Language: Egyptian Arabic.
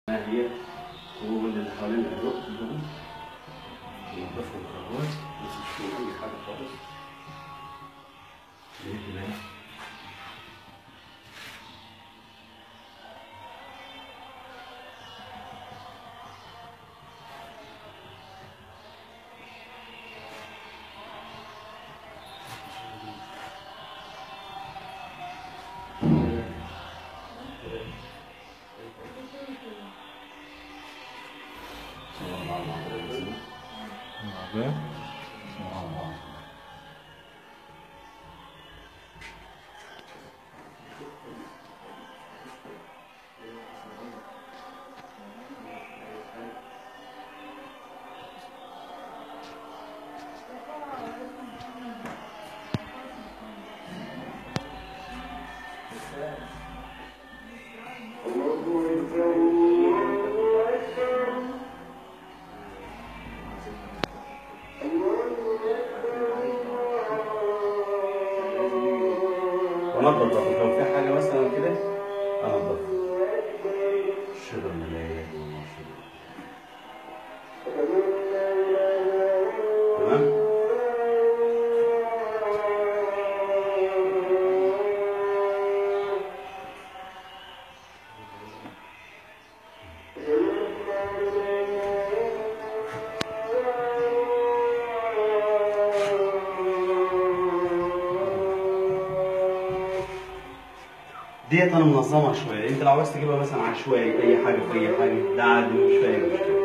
ما هي كل اللي حوالين العروق كلهم ينظفوا الكهرباء مش يشوفوا اي حاجه خالص ليه كده ونضف برضه لو في حاجه مثلا كده انضف الشجر ملاية تمام ديت انا منظمها شويه انت لو عايز تجيبها مثلا عشوائي اي حاجه في اي حاجه ده عادي مش فيها أي مشكله